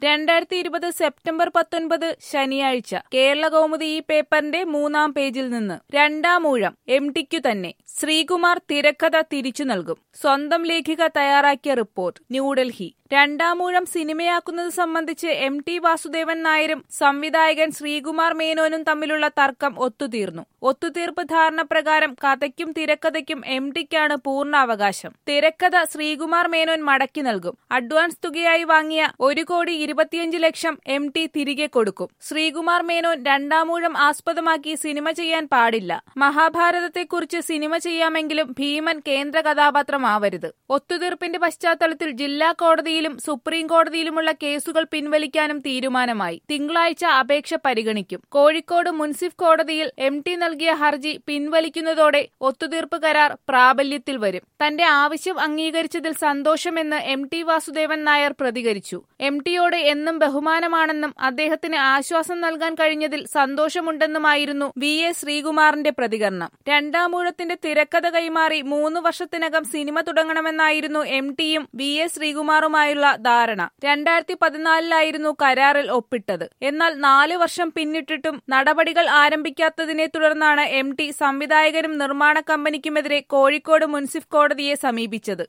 രണ്ടായിരത്തി ഇരുപത് സെപ്റ്റംബർ പത്തൊൻപത് ശനിയാഴ്ച കേരള കൗമുദി ഈ പേപ്പറിന്റെ മൂന്നാം പേജിൽ നിന്ന് രണ്ടാം ഊഴം എം ടിക്കു തന്നെ ശ്രീകുമാർ തിരക്കഥ തിരിച്ചു നൽകും സ്വന്തം ലേഖിക തയ്യാറാക്കിയ റിപ്പോർട്ട് ന്യൂഡൽഹി രണ്ടാമൂഴം സിനിമയാക്കുന്നത് സംബന്ധിച്ച് എം ടി വാസുദേവൻ നായരും സംവിധായകൻ ശ്രീകുമാർ മേനോനും തമ്മിലുള്ള തർക്കം ഒത്തുതീർന്നു ഒത്തുതീർപ്പ് ധാരണ പ്രകാരം കഥയ്ക്കും തിരക്കഥയ്ക്കും എം ടിക്കാണ് പൂർണ്ണ അവകാശം തിരക്കഥ ശ്രീകുമാർ മേനോൻ മടക്കി നൽകും അഡ്വാൻസ് തുകയായി വാങ്ങിയ ഒരു കോടി ഇരുപത്തിയഞ്ച് ലക്ഷം എം ടി തിരികെ കൊടുക്കും ശ്രീകുമാർ മേനോൻ രണ്ടാമൂഴം ആസ്പദമാക്കി സിനിമ ചെയ്യാൻ പാടില്ല മഹാഭാരതത്തെക്കുറിച്ച് സിനിമ ചെയ്യാമെങ്കിലും ഭീമൻ കേന്ദ്ര കഥാപാത്രമാവരുത് ഒത്തുതീർപ്പിന്റെ പശ്ചാത്തലത്തിൽ ജില്ലാ കോടതിയിലും സുപ്രീം കോടതിയിലുമുള്ള കേസുകൾ പിൻവലിക്കാനും തീരുമാനമായി തിങ്കളാഴ്ച അപേക്ഷ പരിഗണിക്കും കോഴിക്കോട് മുൻസിഫ് കോടതിയിൽ എം ടി നൽകിയ ഹർജി പിൻവലിക്കുന്നതോടെ ഒത്തുതീർപ്പ് കരാർ പ്രാബല്യത്തിൽ വരും തന്റെ ആവശ്യം അംഗീകരിച്ചതിൽ സന്തോഷമെന്ന് എം ടി വാസുദേവൻ നായർ പ്രതികരിച്ചു എം ടിയോട് എന്നും ബഹുമാനമാണെന്നും അദ്ദേഹത്തിന് ആശ്വാസം നൽകാൻ കഴിഞ്ഞതിൽ സന്തോഷമുണ്ടെന്നുമായിരുന്നു വി എ ശ്രീകുമാറിന്റെ പ്രതികരണം രണ്ടാമൂഴത്തിന്റെ തിരക്കഥ കൈമാറി മൂന്ന് വർഷത്തിനകം സിനിമ തുടങ്ങണമെന്നായിരുന്നു എം ടിയും വി എ ശ്രീകുമാറുമായുള്ള ധാരണ രണ്ടായിരത്തി പതിനാലിലായിരുന്നു കരാറിൽ ഒപ്പിട്ടത് എന്നാൽ നാല് വർഷം പിന്നിട്ടിട്ടും നടപടികൾ ആരംഭിക്കാത്തതിനെ തുടർന്നാണ് എം ടി സംവിധായകനും നിർമ്മാണ കമ്പനിക്കുമെതിരെ കോഴിക്കോട് മുൻസിഫ് കോടതിയെ സമീപിച്ചത്